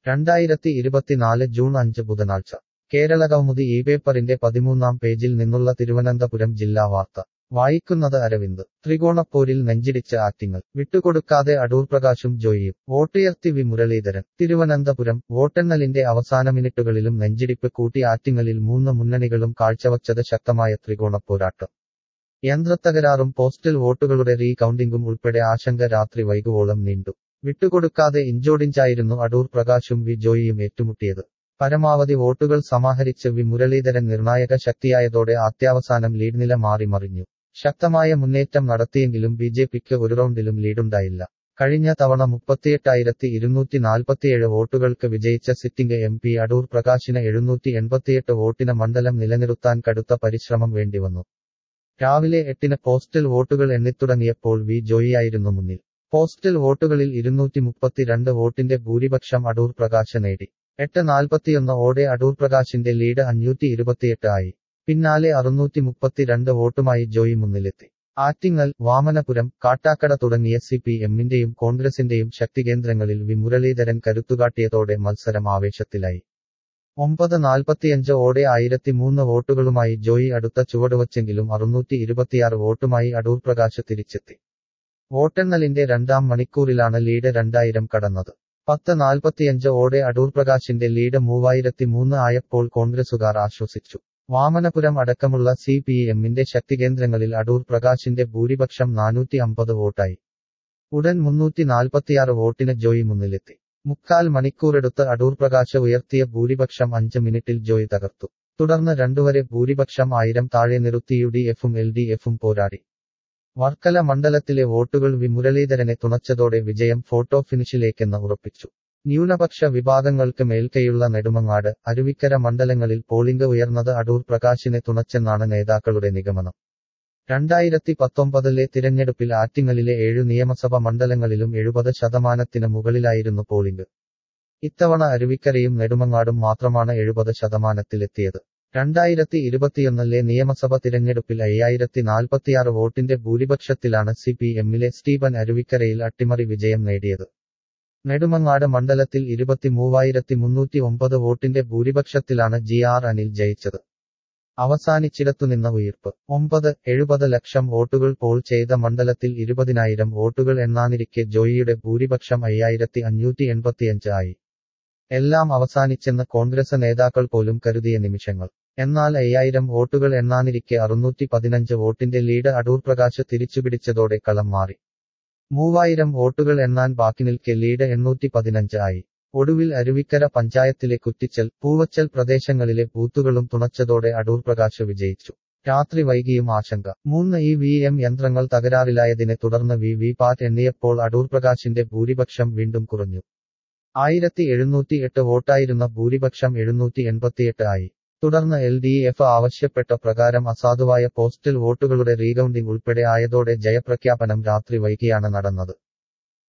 രണ്ടായിരത്തി ഇരുപത്തിനാല് ജൂൺ അഞ്ച് ബുധനാഴ്ച കേരള കൗമുദി ഈ പേപ്പറിന്റെ പതിമൂന്നാം പേജിൽ നിന്നുള്ള തിരുവനന്തപുരം ജില്ലാ വാർത്ത വായിക്കുന്നത് അരവിന്ദ് ത്രികോണപ്പോരിൽ നെഞ്ചിടിച്ച് ആറ്റിങ്ങൽ വിട്ടുകൊടുക്കാതെ അടൂർ പ്രകാശും ജോയിയും വോട്ടുയർത്തി വി മുരളീധരൻ തിരുവനന്തപുരം വോട്ടെണ്ണലിന്റെ അവസാന മിനിറ്റുകളിലും നെഞ്ചിടിപ്പ് കൂട്ടി ആറ്റിങ്ങലിൽ മൂന്ന് മുന്നണികളും കാഴ്ചവച്ചത് ശക്തമായ ത്രികോണപ്പോരാട്ടം യന്ത്രത്തകരാറും പോസ്റ്റൽ വോട്ടുകളുടെ റീ കൗണ്ടിംഗും ഉൾപ്പെടെ ആശങ്ക രാത്രി വൈകുവോളം നീണ്ടു വിട്ടുകൊടുക്കാതെ ഇഞ്ചോടിഞ്ചായിരുന്നു അടൂർ പ്രകാശും വി ജോയിയും ഏറ്റുമുട്ടിയത് പരമാവധി വോട്ടുകൾ സമാഹരിച്ച് വി മുരളീധരൻ നിർണായക ശക്തിയായതോടെ അത്യാവസാനം ലീഡ് നില മാറി മറിഞ്ഞു ശക്തമായ മുന്നേറ്റം നടത്തിയെങ്കിലും ബി ജെ പിക്ക് ഒരു റൗണ്ടിലും ലീഡുണ്ടായില്ല കഴിഞ്ഞ തവണ മുപ്പത്തിയെട്ടായിരത്തി ഇരുന്നൂറ്റി നാൽപ്പത്തിയേഴ് വോട്ടുകൾക്ക് വിജയിച്ച സിറ്റിംഗ് എം പി അടൂർ പ്രകാശിന് എഴുന്നൂറ്റി എൺപത്തിയെട്ട് വോട്ടിന് മണ്ഡലം നിലനിർത്താൻ കടുത്ത പരിശ്രമം വേണ്ടിവന്നു രാവിലെ എട്ടിന് പോസ്റ്റൽ വോട്ടുകൾ എണ്ണിത്തുടങ്ങിയപ്പോൾ വി ജോയിയായിരുന്നു മുന്നിൽ പോസ്റ്റൽ വോട്ടുകളിൽ ഇരുന്നൂറ്റി മുപ്പത്തിരണ്ട് വോട്ടിന്റെ ഭൂരിപക്ഷം അടൂർ പ്രകാശ് നേടി എട്ട് നാൽപ്പത്തിയൊന്ന് ഓടെ അടൂർ പ്രകാശിന്റെ ലീഡ് അഞ്ഞൂറ്റി ഇരുപത്തിയെട്ട് ആയി പിന്നാലെ അറുന്നൂറ്റി മുപ്പത്തിരണ്ട് വോട്ടുമായി ജോയി മുന്നിലെത്തി ആറ്റിങ്ങൽ വാമനപുരം കാട്ടാക്കട തുടങ്ങിയ സി പി എമ്മിന്റെയും കോൺഗ്രസിന്റെയും ശക്തികേന്ദ്രങ്ങളിൽ വി മുരളീധരൻ കരുത്തുകാട്ടിയതോടെ മത്സരം ആവേശത്തിലായി ഒമ്പത് നാൽപ്പത്തിയഞ്ച് ഓടെ ആയിരത്തി മൂന്ന് വോട്ടുകളുമായി ജോയി അടുത്ത ചുവടുവച്ചെങ്കിലും അറുന്നൂറ്റി ഇരുപത്തിയാറ് വോട്ടുമായി അടൂർ പ്രകാശ് തിരിച്ചെത്തി വോട്ടെണ്ണലിന്റെ രണ്ടാം മണിക്കൂറിലാണ് ലീഡ് രണ്ടായിരം കടന്നത് പത്ത് നാൽപ്പത്തിയഞ്ച് ഓടെ അടൂർ പ്രകാശിന്റെ ലീഡ് മൂവായിരത്തി മൂന്ന് ആയപ്പോൾ കോൺഗ്രസുകാർ ആശ്വസിച്ചു വാമനപുരം അടക്കമുള്ള സി പി എമ്മിന്റെ ശക്തികേന്ദ്രങ്ങളിൽ അടൂർ പ്രകാശിന്റെ ഭൂരിപക്ഷം നാനൂറ്റി അമ്പത് വോട്ടായി ഉടൻ മുന്നൂറ്റി നാൽപ്പത്തിയാറ് വോട്ടിന് ജോയി മുന്നിലെത്തി മുക്കാൽ മണിക്കൂറെടുത്ത് അടൂർ പ്രകാശ് ഉയർത്തിയ ഭൂരിപക്ഷം അഞ്ച് മിനിറ്റിൽ ജോയി തകർത്തു തുടർന്ന് രണ്ടുവരെ ഭൂരിപക്ഷം ആയിരം താഴെ നിർത്തി യു ഡി എഫും എൽ ഡി എഫും പോരാടി വർക്കല മണ്ഡലത്തിലെ വോട്ടുകൾ വി മുരളീധരനെ തുണച്ചതോടെ വിജയം ഫോട്ടോ ഫിനിഷിലേക്കെന്ന് ഉറപ്പിച്ചു ന്യൂനപക്ഷ വിഭാഗങ്ങൾക്ക് മേൽക്കൈയുള്ള നെടുമങ്ങാട് അരുവിക്കര മണ്ഡലങ്ങളിൽ പോളിംഗ് ഉയർന്നത് അടൂർ പ്രകാശിനെ തുണച്ചെന്നാണ് നേതാക്കളുടെ നിഗമനം രണ്ടായിരത്തി പത്തൊമ്പതിലെ തിരഞ്ഞെടുപ്പിൽ ആറ്റിങ്ങലിലെ ഏഴു നിയമസഭ മണ്ഡലങ്ങളിലും എഴുപത് ശതമാനത്തിന് മുകളിലായിരുന്നു പോളിംഗ് ഇത്തവണ അരുവിക്കരയും നെടുമങ്ങാടും മാത്രമാണ് എഴുപത് ശതമാനത്തിലെത്തിയത് രണ്ടായിരത്തി ഇരുപത്തിയൊന്നിലെ നിയമസഭ തിരഞ്ഞെടുപ്പിൽ അയ്യായിരത്തി നാൽപ്പത്തിയാറ് വോട്ടിന്റെ ഭൂരിപക്ഷത്തിലാണ് സി പി എമ്മിലെ സ്റ്റീഫൻ അരുവിക്കരയിൽ അട്ടിമറി വിജയം നേടിയത് നെടുമങ്ങാട് മണ്ഡലത്തിൽ ഇരുപത്തിമൂവായിരത്തി മുന്നൂറ്റി ഒമ്പത് വോട്ടിന്റെ ഭൂരിപക്ഷത്തിലാണ് ജി ആർ അനിൽ ജയിച്ചത് അവസാനിച്ചിടത്തുനിന്ന ഉയർപ്പ് ഒമ്പത് എഴുപത് ലക്ഷം വോട്ടുകൾ പോൾ ചെയ്ത മണ്ഡലത്തിൽ ഇരുപതിനായിരം വോട്ടുകൾ എണ്ണാനിരിക്കെ ജോയിയുടെ ഭൂരിപക്ഷം അയ്യായിരത്തി അഞ്ഞൂറ്റി എൺപത്തിയഞ്ച് ആയി എല്ലാം അവസാനിച്ചെന്ന് കോൺഗ്രസ് നേതാക്കൾ പോലും കരുതിയ നിമിഷങ്ങൾ എന്നാൽ അയ്യായിരം വോട്ടുകൾ എണ്ണാനിരിക്കെ അറുന്നൂറ്റി പതിനഞ്ച് വോട്ടിന്റെ ലീഡ് അടൂർ പ്രകാശ് തിരിച്ചുപിടിച്ചതോടെ കളം മാറി മൂവായിരം വോട്ടുകൾ എണ്ണാൻ ബാക്കി നിൽക്കെ ലീഡ് എണ്ണൂറ്റി പതിനഞ്ച് ആയി ഒടുവിൽ അരുവിക്കര പഞ്ചായത്തിലെ കുറ്റിച്ചൽ പൂവച്ചൽ പ്രദേശങ്ങളിലെ ബൂത്തുകളും തുണച്ചതോടെ അടൂർ പ്രകാശ് വിജയിച്ചു രാത്രി വൈകിയും ആശങ്ക മൂന്ന് ഇ വി എം യന്ത്രങ്ങൾ തകരാറിലായതിനെ തുടർന്ന് വി വി പാറ്റ് എണ്ണിയപ്പോൾ അടൂർ പ്രകാശിന്റെ ഭൂരിപക്ഷം വീണ്ടും കുറഞ്ഞു ആയിരത്തി എഴുന്നൂറ്റി എട്ട് വോട്ടായിരുന്ന ഭൂരിപക്ഷം എഴുന്നൂറ്റി എൺപത്തിയെട്ട് ആയി തുടർന്ന് എൽ ഡി എഫ് ആവശ്യപ്പെട്ട പ്രകാരം അസാധുവായ പോസ്റ്റൽ വോട്ടുകളുടെ റീകൗണ്ടിംഗ് ഉൾപ്പെടെ ആയതോടെ ജയപ്രഖ്യാപനം രാത്രി വൈകിയാണ് നടന്നത്